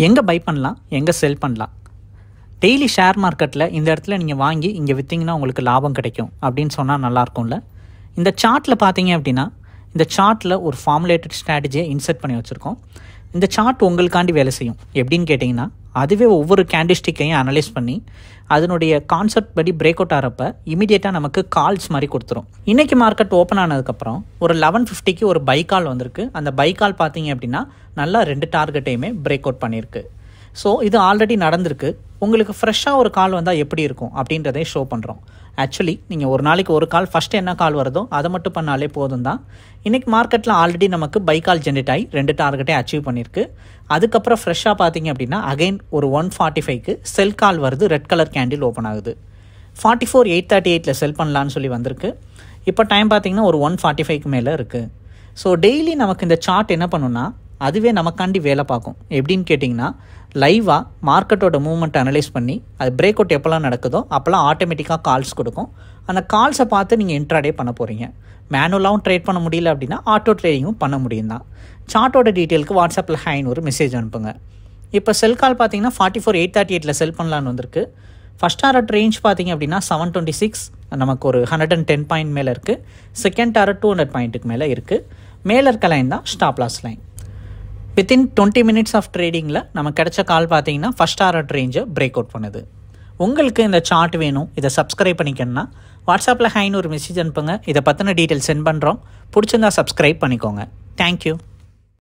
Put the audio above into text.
எங்கே பை பண்ணலாம் எங்கே செல் பண்ணலாம் டெய்லி ஷேர் மார்க்கெட்டில் இந்த இடத்துல நீங்கள் வாங்கி இங்கே விற்றீங்கன்னா உங்களுக்கு லாபம் கிடைக்கும் அப்படின்னு சொன்னால் நல்லாயிருக்கும்ல இந்த சார்ட்டில் பார்த்தீங்க அப்படின்னா இந்த சார்ட்டில் ஒரு ஃபார்முலேட்டட் ஸ்ட்ராட்டஜியை இன்செர்ட் பண்ணி வச்சுருக்கோம் இந்த சார்ட் உங்களுக்காண்டி வேலை செய்யும் எப்படின்னு கேட்டிங்கன்னா அதுவே ஒவ்வொரு கேண்டிஸ்டிக்கையும் அனலைஸ் பண்ணி அதனுடைய கான்செப்ட் படி பிரேக் அவுட் ஆகிறப்ப இமீடியட்டாக நமக்கு கால்ஸ் மாதிரி கொடுத்துரும் இன்றைக்கி மார்க்கெட் ஓப்பன் ஆனதுக்கப்புறம் ஒரு லெவன் ஃபிஃப்டிக்கு ஒரு பை கால் வந்திருக்கு அந்த பை கால் பார்த்தீங்க அப்படின்னா நல்லா ரெண்டு டார்கெட்டையுமே பிரேக் அவுட் பண்ணியிருக்கு ஸோ இது ஆல்ரெடி நடந்திருக்கு உங்களுக்கு ஃப்ரெஷ்ஷாக ஒரு கால் வந்தால் எப்படி இருக்கும் அப்படின்றதை ஷோ பண்ணுறோம் ஆக்சுவலி நீங்கள் ஒரு நாளைக்கு ஒரு கால் ஃபஸ்ட்டு என்ன கால் வருதோ அதை மட்டும் பண்ணாலே போதும் தான் இன்றைக்கி மார்க்கெட்டில் ஆல்ரெடி நமக்கு பை கால் ஜென்ரேட் ஆகி ரெண்டு டார்கெட்டை அச்சீவ் பண்ணியிருக்கு அதுக்கப்புறம் ஃப்ரெஷ்ஷாக பார்த்தீங்க அப்படின்னா அகைன் ஒரு ஒன் ஃபார்ட்டி ஃபைவ்க்கு செல் கால் வருது ரெட் கலர் கேண்டில் ஓப்பன் ஆகுது ஃபார்ட்டி ஃபோர் எயிட் தேர்ட்டி எயிட்டில் செல் பண்ணலான்னு சொல்லி வந்திருக்கு இப்போ டைம் பார்த்தீங்கன்னா ஒரு ஒன் ஃபார்ட்டி ஃபைவ்க்கு மேலே இருக்குது ஸோ டெய்லி நமக்கு இந்த சார்ட் என்ன பண்ணுன்னா அதுவே நமக்காண்டி வேலை பார்க்கும் எப்படின்னு கேட்டிங்கன்னா லைவாக மார்க்கெட்டோட மூவ்மெண்ட் அனலைஸ் பண்ணி அது பிரேக் அவுட் எப்போல்லாம் நடக்குதோ அப்போல்லாம் ஆட்டோமேட்டிக்காக கால்ஸ் கொடுக்கும் அந்த கால்ஸை பார்த்து நீங்கள் இன்ட்ராடே பண்ண போகிறீங்க மேனுவலாகவும் ட்ரேட் பண்ண முடியல அப்படின்னா ஆட்டோ ட்ரேடிங்கும் பண்ண முடியும் தான் சார்ட்டோட டீட்டெயிலுக்கு வாட்ஸ்அப்பில் ஹைன்னு ஒரு மெசேஜ் அனுப்புங்க இப்போ செல் கால் பார்த்தீங்கன்னா ஃபார்ட்டி ஃபோர் எயிட் தேர்ட்டி எயிட்டில் செல் பண்ணலான்னு வந்திருக்கு ஃபஸ்ட் டாரட் ரேஞ்ச் பார்த்தீங்க அப்படின்னா செவன் டுவெண்ட்டி சிக்ஸ் நமக்கு ஒரு ஹண்ட்ரட் அண்ட் டென் பாயிண்ட் மேலே இருக்குது செகண்ட் டாரட் டூ ஹண்ட்ரட் பாயிண்ட்டுக்கு மேலே இருக்குது மேலே இருக்க லைன் தான் stop loss line within twenty minutes of ட்ரேடிங்கில் நமக்கு கிடைச்ச கால் பார்த்தீங்கன்னா ஃபஸ்ட் டாரட் ரேஞ்சை பிரேக் அவுட் பண்ணுது உங்களுக்கு இந்த சார்ட் வேணும் இதை சப்ஸ்கிரைப் பண்ணிக்கணும்னா வாட்ஸ்அப்பில் ஹைன்னு ஒரு மெசேஜ் அனுப்புங்க இதை பற்றின டீட்டெயில் சென்ட் பண்ணுறோம் பிடிச்சிருந்தா சப்ஸ்கிரைப் பண்ணிக்கோங்க தேங்க்யூ